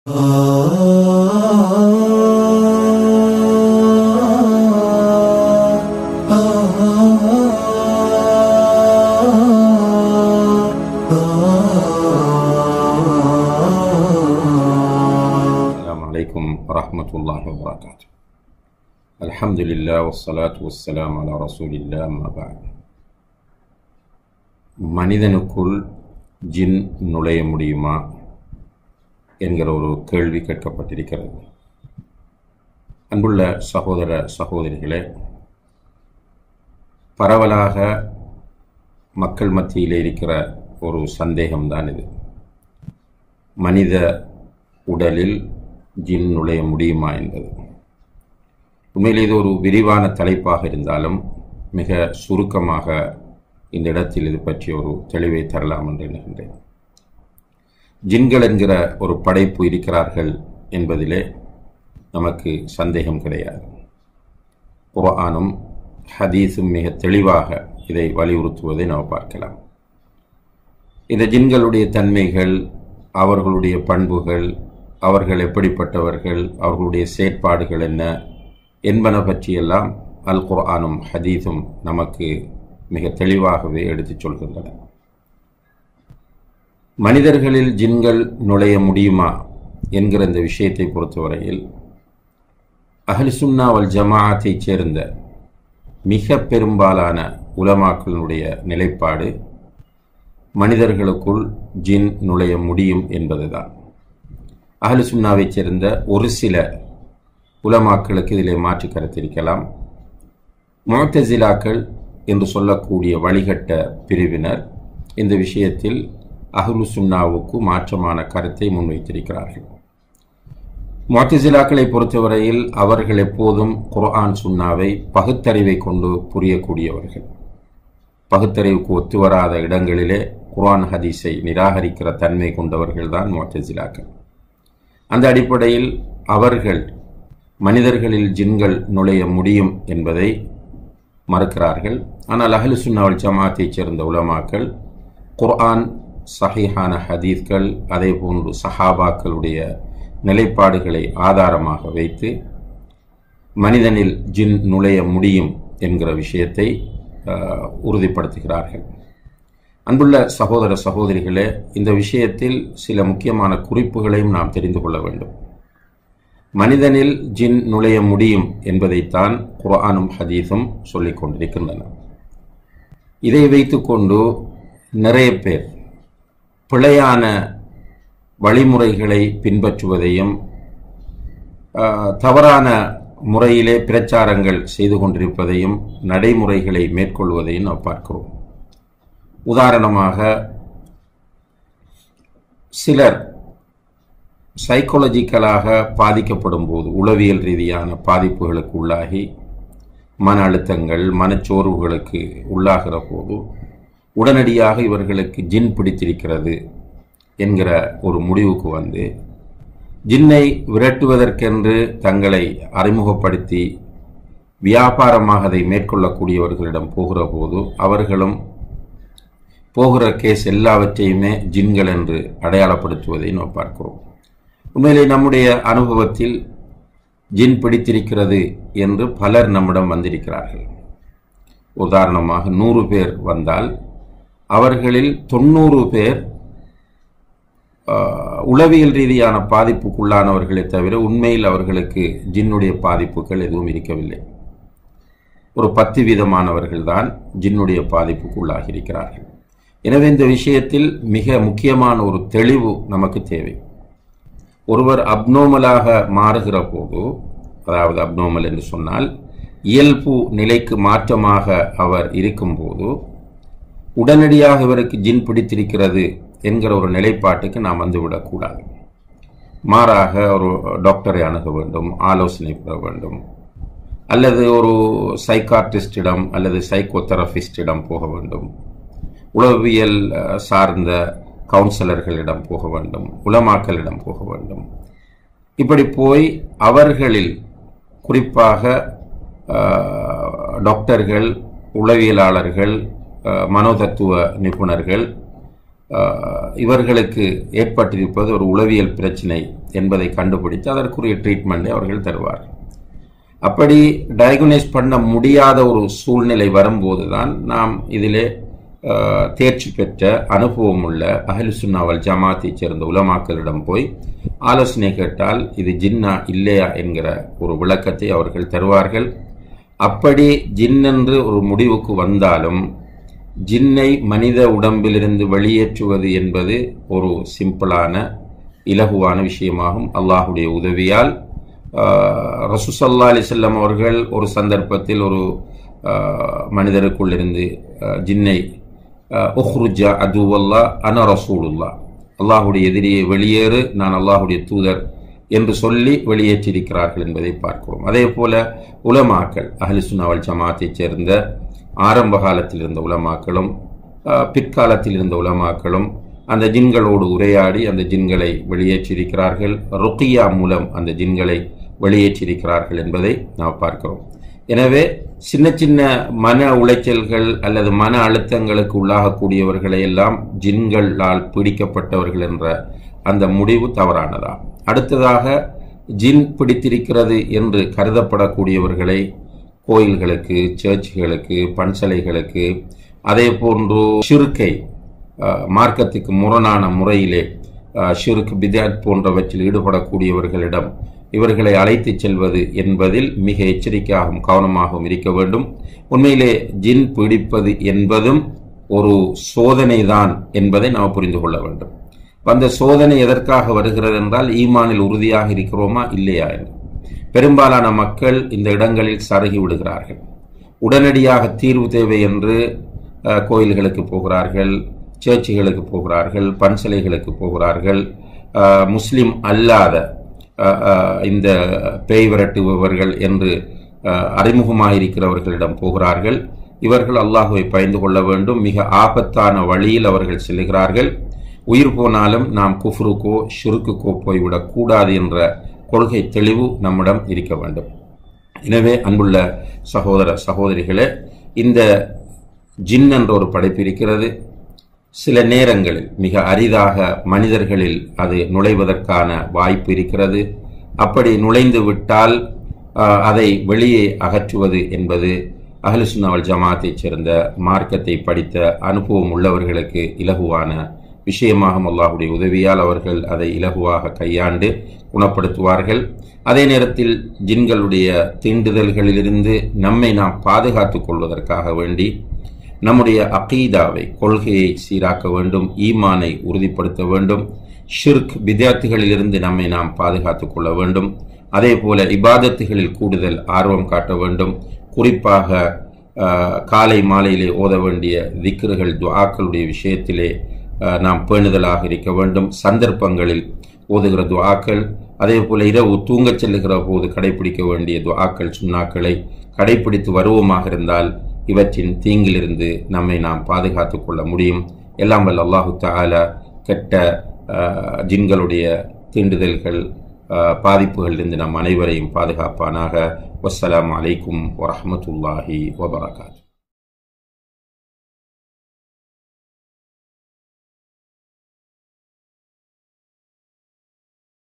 السلام عليكم ورحمة الله وبركاته الحمد لله والصلاة والسلام على رسول الله ما بعد மனிதனுக்குள் ஜின் நுழைய முடியுமா என்கிற ஒரு கேள்வி கேட்கப்பட்டிருக்கிறது அன்புள்ள சகோதர சகோதரிகளே பரவலாக மக்கள் மத்தியிலே இருக்கிற ஒரு சந்தேகம்தான் இது மனித உடலில் ஜின் நுழைய முடியுமா என்பது உண்மையில் இது ஒரு விரிவான தலைப்பாக இருந்தாலும் மிக சுருக்கமாக இந்த இடத்தில் இது பற்றி ஒரு தெளிவை தரலாம் என்று எண்ணுகின்றேன் ஜின்கள் என்கிற ஒரு படைப்பு இருக்கிறார்கள் என்பதிலே நமக்கு சந்தேகம் கிடையாது குர்ஆனும் ஹதீஸும் மிக தெளிவாக இதை வலியுறுத்துவதை நாம் பார்க்கலாம் இந்த ஜின்களுடைய தன்மைகள் அவர்களுடைய பண்புகள் அவர்கள் எப்படிப்பட்டவர்கள் அவர்களுடைய செயற்பாடுகள் என்ன என்பன பற்றியெல்லாம் அல் குர்ஆனும் ஹதீஸும் நமக்கு மிக தெளிவாகவே எடுத்துச் சொல்கின்றன மனிதர்களில் ஜின்கள் நுழைய முடியுமா என்கிற இந்த விஷயத்தை பொறுத்தவரையில் அஹ்லுசுன்னா வல் ஜமாஅத்தைச் சேர்ந்த மிக பெரும்பாலான உலமாக்களினுடைய நிலைப்பாடு மனிதர்களுக்குள் ஜின் நுழைய முடியும் என்பதுதான் அஹ்லு சுன்னாவைச் சேர்ந்த ஒரு சில உலமாக்களுக்கு இதிலே மாற்று கருத்திருக்கலாம் முழத்தசிலாக்கள் என்று சொல்லக்கூடிய வழிகட்ட பிரிவினர் இந்த விஷயத்தில் அஹ்லு சுன்னாவுக்கு மாற்றமான கருத்தை முன்வைத்திருக்கிறார்கள் முழத்தசிலாக்களை பொறுத்தவரையில் அவர்கள் எப்போதும் குர்ஆன் சுன்னாவை பகுத்தறிவை கொண்டு புரியக்கூடியவர்கள் பகுத்தறிவுக்கு ஒத்து வராத இடங்களிலே குர்ஆன் ஹதீஸை நிராகரிக்கிற தன்மை கொண்டவர்கள்தான் முழத்தசிலாக்கள் அந்த அடிப்படையில் அவர்கள் மனிதர்களில் ஜின்கள் நுழைய முடியும் என்பதை மறுக்கிறார்கள் ஆனால் அஹ்லு சுன்னாவல் ஜமாத்தைச் சேர்ந்த உலமாக்கள் குர்ஆன் சஹீஹான ஹதீஸ்கள் அதே போன்று சஹாபாக்களுடைய நிலைப்பாடுகளை ஆதாரமாக வைத்து மனிதனில் ஜின் நுழைய முடியும் என்கிற விஷயத்தை அஹ், உறுதிப்படுத்துகிறார்கள் அன்புள்ள சகோதர சகோதரிகளே இந்த விஷயத்தில் சில முக்கியமான குறிப்புகளையும் நாம் தெரிந்து கொள்ள வேண்டும் மனிதனில் ஜின் நுழைய முடியும் என்பதைத்தான் குர்ஆனும் ஹதீஸும் சொல்லிக் கொண்டிருக்கின்றன இதை வைத்துக்கொண்டு நிறைய பேர் பிழையான வழிமுறைகளை பின்பற்றுவதையும் ஆஹ், தவறான முறையிலே பிரச்சாரங்கள் செய்து கொண்டிருப்பதையும் நடைமுறைகளை மேற்கொள்வதையும் நாம் பார்க்கிறோம் உதாரணமாக சிலர் சைக்காலஜிக்கலாக பாதிக்கப்படும் போது உளவியல் ரீதியான பாதிப்புகளுக்கு உள்ளாகி மன அழுத்தங்கள் மனச்சோர்வுகளுக்கு உள்ளாகிற போது உடனடியாக இவர்களுக்கு ஜின் பிடித்திருக்கிறது என்கிற ஒரு முடிவுக்கு வந்து ஜின்னை விரட்டுவதற்கென்று தங்களை அறிமுகப்படுத்தி வியாபாரமாக அதை மேற்கொள்ளக்கூடியவர்களிடம் போகிற போது அவர்களும் போகிற கேஸ் எல்லாவற்றையுமே ஜின்கள் என்று அடையாளப்படுத்துவதை நாம் பார்க்கிறோம் உண்மையிலே நம்முடைய அனுபவத்தில் ஜின் பிடித்திருக்கிறது என்று பலர் நம்மிடம் வந்திருக்கிறார்கள் உதாரணமாக நூறு பேர் வந்தால் அவர்களில் தொண்ணூறு பேர் ஆஹ், உளவியல் ரீதியான பாதிப்புக்குள்ளானவர்களே தவிர உண்மையில் அவர்களுக்கு ஜின்னுடைய பாதிப்புகள் எதுவும் இருக்கவில்லை ஒரு பத்து வீதமானவர்கள் தான் ஜின்னுடைய பாதிப்புக்குள்ளாகி இருக்கிறார்கள் எனவே இந்த விஷயத்தில் மிக முக்கியமான ஒரு தெளிவு நமக்கு தேவை ஒருவர் அப்னோமலாக மாறுகிற போது அதாவது அப்னோமல் என்று சொன்னால் இயல்பு நிலைக்கு மாற்றமாக அவர் இருக்கும்போது உடனடியாக இவருக்கு ஜின் பிடித்திருக்கிறது என்கிற ஒரு நிலைப்பாட்டுக்கு நாம் வந்துவிடக்கூடாது மாறாக ஒரு டாக்டரை அணுக வேண்டும் ஆலோசனை பெற வேண்டும் அல்லது ஒரு சைக்கார்டிஸ்டிடம் அல்லது சைக்கோதெரபிஸ்டிடம் போக வேண்டும் உளவியல் அஹ், சார்ந்த கவுன்சிலர்களிடம் போக வேண்டும் உலமாக்களிடம் போக வேண்டும் இப்படி போய் அவர்களில் குறிப்பாக அஹ், டாக்டர்கள் உளவியலாளர்கள் அஹ், மனோதத்துவ நிபுணர்கள் அஹ், இவர்களுக்கு ஏற்பட்டிருப்பது ஒரு உளவியல் பிரச்சினை என்பதை கண்டுபிடித்து அதற்குரிய ட்ரீட்மெண்ட்டை அவர்கள் தருவார்கள் அப்படி டயக்னைஸ் பண்ண முடியாத ஒரு சூழ்நிலை வரும்போது தான் நாம் இதிலே அஹ், தேர்ச்சி பெற்ற அனுபவம் உள்ள அஹ்லு சுன்னாவல் ஜமாத்தைச் சேர்ந்த உலமாக்களிடம் போய் ஆலோசனை கேட்டால் இது ஜின்னா இல்லையா என்கிற ஒரு விளக்கத்தை அவர்கள் தருவார்கள் அப்படி ஜின் என்று ஒரு முடிவுக்கு வந்தாலும் ஜின்னை மனித உடம்பிலிருந்து வெளியேற்றுவது என்பது ஒரு சிம்பிளான இலகுவான விஷயமாகும் அல்லாஹுடைய உதவியால் ரசூசல்லா அலிசல்லம் அவர்கள் ஒரு சந்தர்ப்பத்தில் ஒரு ஆஹ், மனிதருக்குள்ளிருந்து ஆஹ், ஜின்னை உஹ்ருஜா அதுவல்லா அன ரசூலுல்லா அல்லாஹுடைய எதிரியை வெளியேறு நான் அல்லாஹுடைய தூதர் என்று சொல்லி வெளியேற்றிருக்கிறார்கள் என்பதை பார்க்கிறோம் அதே போல உலமாக்கள் அஹ்லிசுன்னாவல் ஜமாத்தைச் சேர்ந்த ஆரம்ப காலத்தில் இருந்த உலமாக்களும் ஆஹ், பிற்காலத்தில் இருந்த உலமாக்களும் அந்த ஜின்களோடு உரையாடி அந்த ஜின்களை வெளியேற்றிருக்கிறார்கள் ருக்கியா மூலம் அந்த ஜின்களை வெளியேற்றிருக்கிறார்கள் என்பதை நாம் பார்க்கிறோம் எனவே சின்ன சின்ன மன உளைச்சல்கள் அல்லது மன அழுத்தங்களுக்கு உள்ளாகக்கூடியவர்களை எல்லாம் ஜின்களால் பிடிக்கப்பட்டவர்கள் என்ற அந்த முடிவு தவறானதா அடுத்ததாக ஜின் பிடித்திருக்கிறது என்று கருதப்படக்கூடியவர்களை கோயில்களுக்கு சர்ச்சுகளுக்கு பன்சலைகளுக்கு அதே போன்று ஷிருக்கை அஹ், மார்க்கத்துக்கு முரணான முறையிலே அஹ், ஷிர்க் பிதாத் போன்றவற்றில் ஈடுபடக்கூடியவர்களிடம் இவர்களை அழைத்துச் செல்வது என்பதில் மிக எச்சரிக்கையாகவும் கவனமாகவும் இருக்க வேண்டும் உண்மையிலே ஜின் பிடிப்பது என்பதும் ஒரு சோதனைதான் என்பதை நாம் புரிந்து கொள்ள வேண்டும் அந்த சோதனை எதற்காக வருகிறது என்றால் ஈமானில் உறுதியாக இருக்கிறோமா இல்லையா என்று பெரும்பாலான மக்கள் இந்த இடங்களில் சருகி விடுகிறார்கள் உடனடியாக தீர்வு தேவை என்று அஹ், கோயில்களுக்கு போகிறார்கள் சர்ச்சுகளுக்கு போகிறார்கள் பன்சலைகளுக்கு போகிறார்கள் அஹ், முஸ்லிம் அல்லாத அஹ், அஹ், இந்த பேய் விரட்டுபவர்கள் என்று அஹ், அறிமுகமாயிருக்கிறவர்களிடம் போகிறார்கள் இவர்கள் அல்லாஹுவை பயந்து கொள்ள வேண்டும் மிக ஆபத்தான வழியில் அவர்கள் செல்லுகிறார்கள் உயிர் போனாலும் நாம் குஃப்ருக்கோ ஷிருக்குக்கோ போய்விடக் கூடாது என்ற கொள்கை தெளிவு நம்மிடம் இருக்க வேண்டும் எனவே அன்புள்ள சகோதர சகோதரிகளே இந்த ஜின் என்ற ஒரு படைப்பு இருக்கிறது சில நேரங்களில் மிக அரிதாக மனிதர்களில் அது நுழைவதற்கான வாய்ப்பு இருக்கிறது அப்படி நுழைந்து விட்டால் ஆஹ், அதை வெளியே அகற்றுவது என்பது அஹ்லுசுன்னாவல் ஜமாத்தைச் சேர்ந்த மார்க்கத்தை படித்த அனுபவம் உள்ளவர்களுக்கு இலகுவான விஷயமாகும் அல்லாஹுடைய உதவியால் அவர்கள் அதை இலகுவாக கையாண்டு குணப்படுத்துவார்கள் அதே நேரத்தில் ஜின்களுடைய தீண்டுதல்களிலிருந்து நம்மை நாம் பாதுகாத்துக் கொள்வதற்காக வேண்டி நம்முடைய அகீதாவை கொள்கையை சீராக்க வேண்டும் ஈமானை உறுதிப்படுத்த வேண்டும் ஷிர்க் வித்யார்த்திகளிலிருந்து நம்மை நாம் பாதுகாத்துக் கொள்ள வேண்டும் அதே போல இபாதத்துகளில் கூடுதல் ஆர்வம் காட்ட வேண்டும் குறிப்பாக ஆஹ், காலை மாலையிலே ஓத வேண்டிய திக்ருகள் துஆக்களுடைய விஷயத்திலே ஆஹ், நாம் பேணுதலாக இருக்க வேண்டும் சந்தர்ப்பங்களில் ஓதுகிற துஆக்கள் அதே போல இரவு தூங்கச் செல்லுகிற போது கடைபிடிக்க வேண்டிய துஆக்கள் சுண்ணாக்களை கடைபிடித்து வருவோமாக இருந்தால் இவற்றின் தீங்கிலிருந்து நம்மை நாம் பாதுகாத்துக் கொள்ள முடியும் எல்லாம் வல்ல அல்லாஹு தஆலா கெட்ட ஆஹ், ஜின்களுடைய தீண்டுதல்கள் ஆஹ், பாதிப்புகளிலிருந்து நம் அனைவரையும் பாதுகாப்பானாக வஸ்ஸலாமு அலைக்கும் வரஹ்மத்துல்லாஹி வபரகாத்து